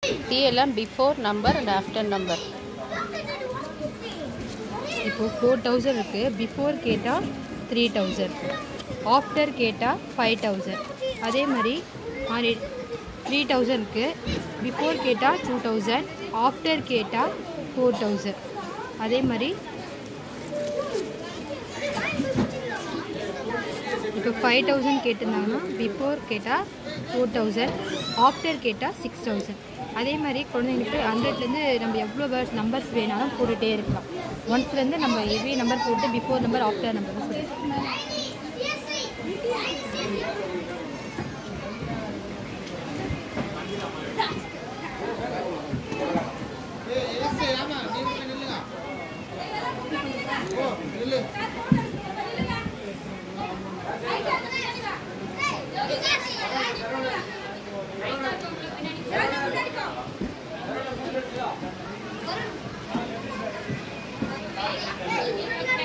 DLM before number and after number இப்போது four thousand இருக்குது before கேட்டால் த்ரீ தௌசண்ட் ஆஃப்டர் கேட்டால் ஃபைவ் தௌசண்ட் அதே மாதிரி மாதிரி த்ரீ தௌசண்ட் இருக்குது பிஃபோர் கேட்டால் டூ தௌசண்ட் ஆஃப்டர் கேட்டால் ஃபோர் தௌசண்ட் அதே மாதிரி இப்போ ஃபைவ் தௌசண்ட் கேட்டிருந்தாங்கன்னா பிஃபோர் கேட்டால் ஃபோர் தௌசண்ட் ஆஃப்டர் கேட்டால் சிக்ஸ் தௌசண்ட் அதே மாதிரி குழந்தைங்களுக்கு ஹண்ட்ரட்லேருந்து நம்ம எவ்வளோ வேர்ஸ் நம்பர்ஸ் வேணாலும் போட்டுகிட்டே இருக்கலாம் ஒன்ஸ்லேருந்து நம்ம எவ்ரி நம்பர் போட்டு பிஃபோர் நம்பர் ஆஃப்டர் நம்பர் சொல்லி Thank you.